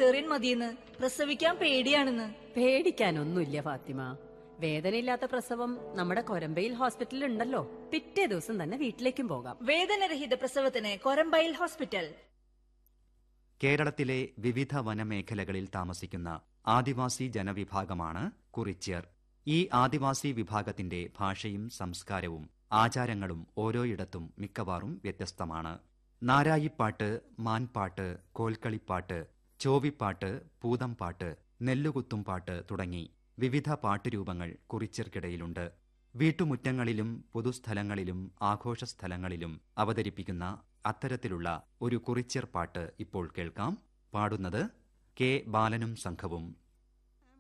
caesarean മതിയെന്ന് പ്രസവിക്കാൻ പേടിയാണെന്ന് പേടിക്കാനൊന്നുമില്ല ഫാത്തിമ വേദനയില്ലാത്ത പ്രസവം നമ്മുടെ കൊരമ്പയിൽ ഹോസ്പിറ്റലിൽ ഉണ്ടല്ലോ പിറ്റേ ദിവസം തന്നെ വീട്ടിലേക്കും പോകാം വേദനരഹിത പ്രസവത്തിന് കൊരമ്പയിൽ ഹോസ്പിറ്റൽ കേരളത്തിലെ വിവിധ വനമേഖലകളിൽ താമസിക്കുന്ന ആദിവാസി ജനവിഭാഗമാണ് കുറിച്യർ ഈ ആദിവാസി വിഭാഗത്തിന്റെ ഭാഷയും സംസ്കാരവും ആചാരങ്ങളും ഓരോയിടത്തും മിക്കവാറും വ്യത്യസ്തമാണ് നാരായിപ്പാട്ട് മാൻപാട്ട് കോൽക്കളിപ്പാട്ട് ചോവിപ്പാട്ട് പൂതംപാട്ട് നെല്ലുകുത്തുംപാട്ട് തുടങ്ങി വിവിധ പാട്ടുരൂപങ്ങൾ കുറിച്യർക്കിടയിലുണ്ട് വീട്ടുമുറ്റങ്ങളിലും പൊതുസ്ഥലങ്ങളിലും ആഘോഷസ്ഥലങ്ങളിലും അവതരിപ്പിക്കുന്ന അത്തരത്തിലുള്ള ഒരു കുറിച്യർ പാട്ട് ഇപ്പോൾ കേൾക്കാം പാടുന്നത് കെ ബാലനും സംഘവും